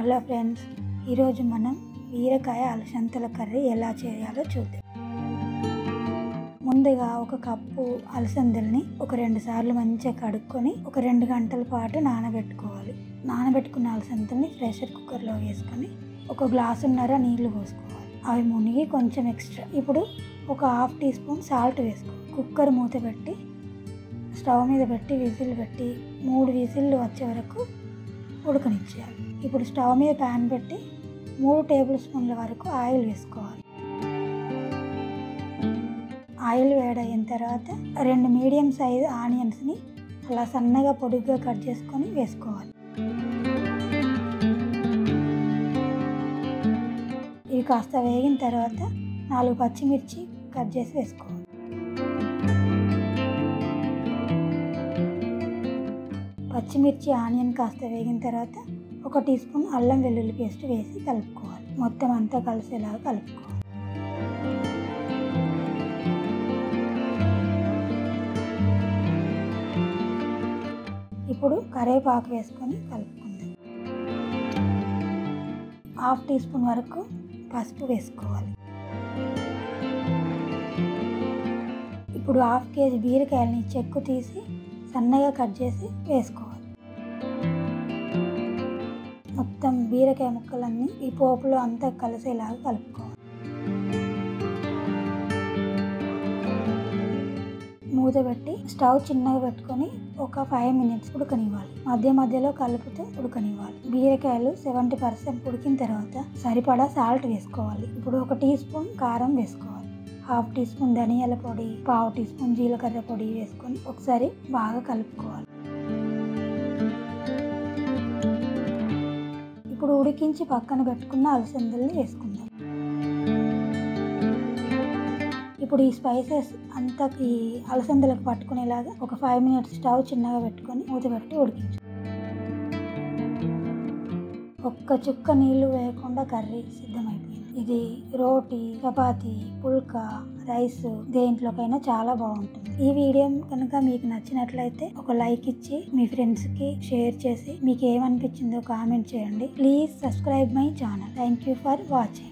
hello friends ఈరోజు మనం బీరకాయ అలసంతల కర్రీ ఎలా చేయాలో చూద్దాం ముందుగా ఒక కప్పు అలసందల్ని ఒక రెండు సార్లు మంచిగా కడుక్కొని ఒక రెండు గంటల పాటు నానబెట్టుకోవాలి నానబెట్టుకున్న అలసందల్ని ప్రెషర్ కుక్కర్లో వేసుకొని ఒక గ్లాసున్నర నీళ్లు పోసుకోవాలి అవి మునిగి కొంచెం ఎక్స్ట్రా ఇప్పుడు ఒక హాఫ్ టీ స్పూన్ సాల్ట్ వేసుకోవాలి కుక్కర్ మూత పెట్టి స్టవ్ మీద పెట్టి విజిల్ పెట్టి మూడు విజిల్లు వచ్చే వరకు ఉడకనిచ్చేయాలి ఇప్పుడు స్టవ్ మీద ప్యాన్ పెట్టి మూడు టేబుల్ స్పూన్ల వరకు ఆయిల్ వేసుకోవాలి ఆయిల్ వేడయిన తర్వాత రెండు మీడియం సైజ్ ఆనియన్స్ని అలా సన్నగా పొడుగ్గా కట్ చేసుకొని వేసుకోవాలి ఇవి కాస్త వేగిన తర్వాత నాలుగు పచ్చిమిర్చి కట్ చేసి వేసుకోవాలి పచ్చిమిర్చి ఆనియన్ కాస్త వేగిన తర్వాత ఒక టీ స్పూన్ అల్లం వెల్లుల్లి పేస్ట్ వేసి కలుపుకోవాలి మొత్తం అంతా కలిసేలాగా కలుపుకోవాలి ఇప్పుడు కరివేపాకు వేసుకొని కలుపుకుందాం హాఫ్ టీ స్పూన్ వరకు పసుపు వేసుకోవాలి ఇప్పుడు హాఫ్ కేజీ బీరకాయలని చెక్కు తీసి సన్నగా కట్ చేసి వేసుకోవాలి మొత్తం బీరకాయ ముక్కలన్నీ ఈ పోపులో అంతా కలిసేలాగా కలుపుకోవాలి మూత పెట్టి స్టవ్ చిన్నగా పెట్టుకొని ఒక ఫైవ్ మినిట్స్ ఉడకనివ్వాలి మధ్య మధ్యలో కలుపుతూ ఉడకనివ్వాలి బీరకాయలు సెవెంటీ పర్సెంట్ ఉడికిన తర్వాత సరిపడా సాల్ట్ వేసుకోవాలి ఇప్పుడు ఒక టీ స్పూన్ కారం వేసుకోవాలి హాఫ్ టీ స్పూన్ ధనియాల పొడి పావు టీ స్పూన్ జీలకర్ర పొడి వేసుకొని ఒకసారి బాగా కలుపుకోవాలి ఇప్పుడు ఉడికించి పక్కన పెట్టుకున్న అలసందల్ని వేసుకుందాం ఇప్పుడు ఈ స్పైసెస్ అంతా ఈ అలసందలకు పట్టుకునేలాగా ఒక ఫైవ్ మినిట్స్ స్టవ్ చిన్నగా పెట్టుకొని మూత పెట్టి ఉడికించు ఒక్క చుక్క నీళ్లు వేయకుండా కర్రీ సిద్ధమైపోయింది ఇది రోటీ చపాతి పుల్కా రైస్ దేంట్లోకైనా చాలా బాగుంటుంది ఈ వీడియో కనుక మీకు నచ్చినట్లయితే ఒక లైక్ ఇచ్చి మీ ఫ్రెండ్స్ కి షేర్ చేసి మీకు ఏమనిపించిందో కామెంట్ చేయండి please subscribe my channel thank you for watching